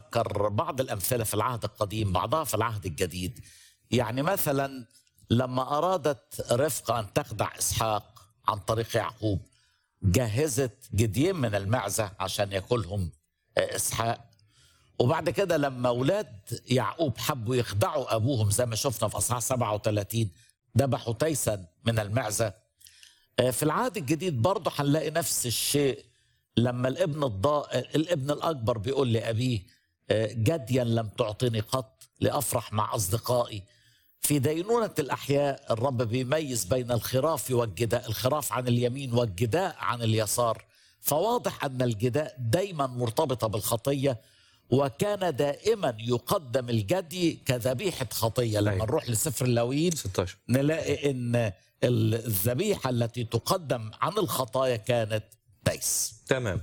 نتذكر بعض الأمثلة في العهد القديم بعضها في العهد الجديد يعني مثلا لما أرادت رفقة أن تخدع إسحاق عن طريق يعقوب جهزت جديين من المعزة عشان ياكلهم إسحاق وبعد كده لما أولاد يعقوب حبوا يخدعوا أبوهم زي ما شفنا في أصحاح 37 ذبحوا تيسا من المعزة في العهد الجديد برضه هنلاقي نفس الشيء لما الابن الضا... الابن الأكبر بيقول لأبيه جديا لم تعطني قط لأفرح مع أصدقائي في دينونة الأحياء الرب بيميز بين الخراف والجداء الخراف عن اليمين والجداء عن اليسار فواضح أن الجداء دايما مرتبطة بالخطية وكان دائما يقدم الجدي كذبيحة خطية لما أيوة. نروح لسفر اللاويين 16 نلاقي ان الذبيحة التي تقدم عن الخطايا كانت تيس تمام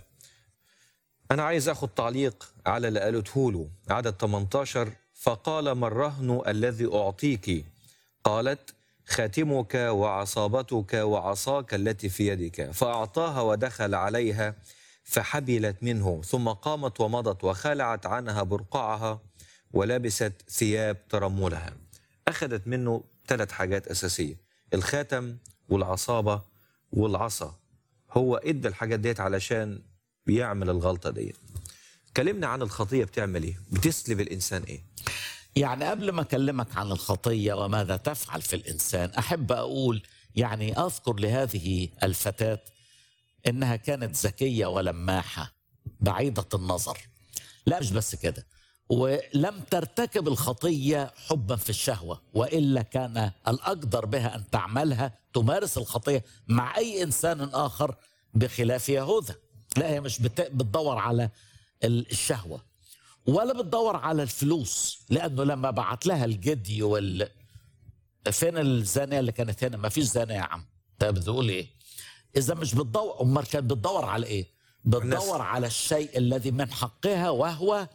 أنا عايز أخذ تعليق على اللي قالته له عدد 18 فقال ما الرهن الذي أعطيك قالت خاتمك وعصابتك وعصاك التي في يدك فأعطاها ودخل عليها فحبلت منه ثم قامت ومضت وخلعت عنها برقعها ولبست ثياب ترملها أخذت منه ثلاث حاجات أساسية الخاتم والعصابة والعصا هو ادى الحاجات ديت علشان بيعمل الغلطة ديت كلمنا عن الخطية بتعمل ايه بتسلب الإنسان ايه يعني قبل ما أكلمك عن الخطية وماذا تفعل في الإنسان أحب أقول يعني أذكر لهذه الفتاة إنها كانت ذكية ولماحة بعيدة النظر لا مش بس كده ولم ترتكب الخطية حبا في الشهوة وإلا كان الأقدر بها أن تعملها تمارس الخطية مع أي إنسان آخر بخلاف يهوذا لا هي مش بت- بتدور على الشهوة ولا بتدور على الفلوس لأنه لما بعت لها الجدي وال فين الزانية اللي كانت هنا ما فيش زانية يا عم طيب بتقول إيه إذا مش بتدور أمال كانت بتدور على إيه بتدور النسل. على الشيء الذي من حقها وهو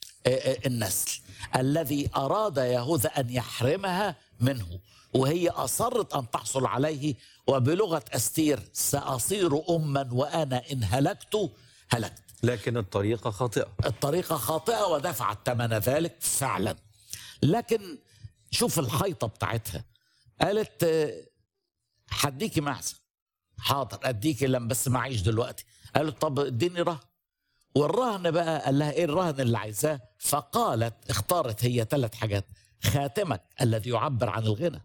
النسل الذي أراد يهوذا أن يحرمها منه وهي أصرت أن تحصل عليه وبلغة أستير سأصير أما وأنا إن هلكت هلكت لكن الطريقة خاطئة الطريقة خاطئة ودفعت ثمن ذلك فعلا لكن شوف الحيطة بتاعتها قالت آه، هديكي معزة حاضر اديكي لما بس معيش دلوقتي قالت طب اديني رهن والرهن بقى قال لها ايه الرهن اللي عايزاه فقالت اختارت هي ثلاث حاجات خاتمك الذي يعبر عن الغنى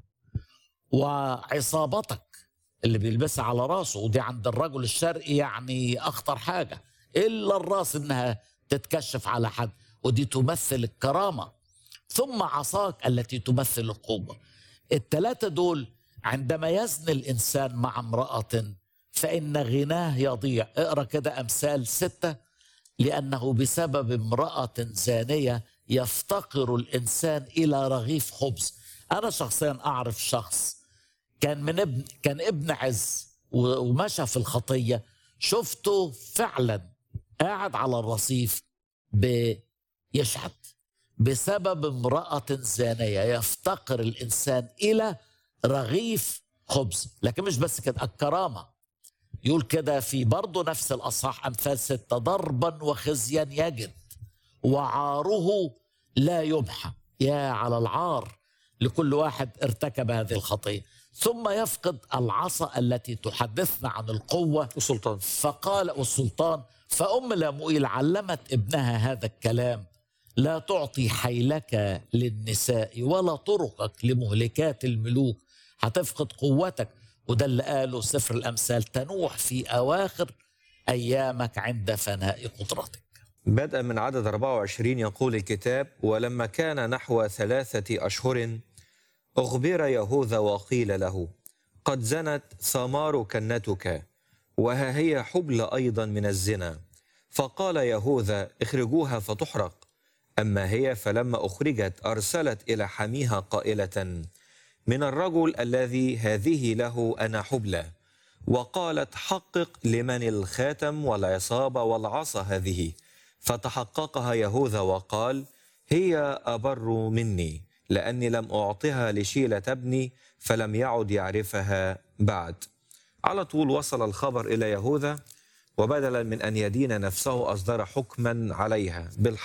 وعصابتك اللي بيلبسها على راسه ودي عند الرجل الشرقي يعني اخطر حاجه الا الراس انها تتكشف على حد ودي تمثل الكرامه ثم عصاك التي تمثل القوه الثلاثه دول عندما يزني الانسان مع امراه فان غناه يضيع اقرا كده امثال سته لانه بسبب امراه زانيه يفتقر الانسان الى رغيف خبز انا شخصيا اعرف شخص كان من ابن كان ابن عز و- ومشى في الخطيه شفته فعلا قاعد على الرصيف بيشحت بسبب امرأة زانية يفتقر الإنسان إلى رغيف خبز لكن مش بس كده الكرامة يقول كده في برضه نفس الأصحاح أمثال ستة ضربا وخزيا يجد وعاره لا يمحى يا على العار لكل واحد ارتكب هذه الخطية ثم يفقد العصا التي تحدثنا عن القوة والسلطان فقال والسلطان فأم لمؤيل علمت ابنها هذا الكلام لا تعطي حيلك للنساء ولا طرقك لمهلكات الملوك هتفقد قوتك وده اللي قاله سفر الأمثال تنوح في أواخر أيامك عند فناء قدرتك بدءا من عدد 24 يقول الكتاب ولما كان نحو ثلاثة أشهر أخبر يهوذا وقيل له قد زنت ثمار كنتك وها هي حبل أيضا من الزنا فقال يهوذا اخرجوها فتحرق أما هي فلما أخرجت أرسلت إلى حميها قائلة من الرجل الذي هذه له أنا حبلى وقالت حقق لمن الخاتم والعصابة والعصا هذه فتحققها يهوذا وقال هي أبر مني لأني لم أعطها لشيلة ابني فلم يعد يعرفها بعد على طول وصل الخبر إلى يهوذا وبدلا من أن يدين نفسه أصدر حكما عليها بالحق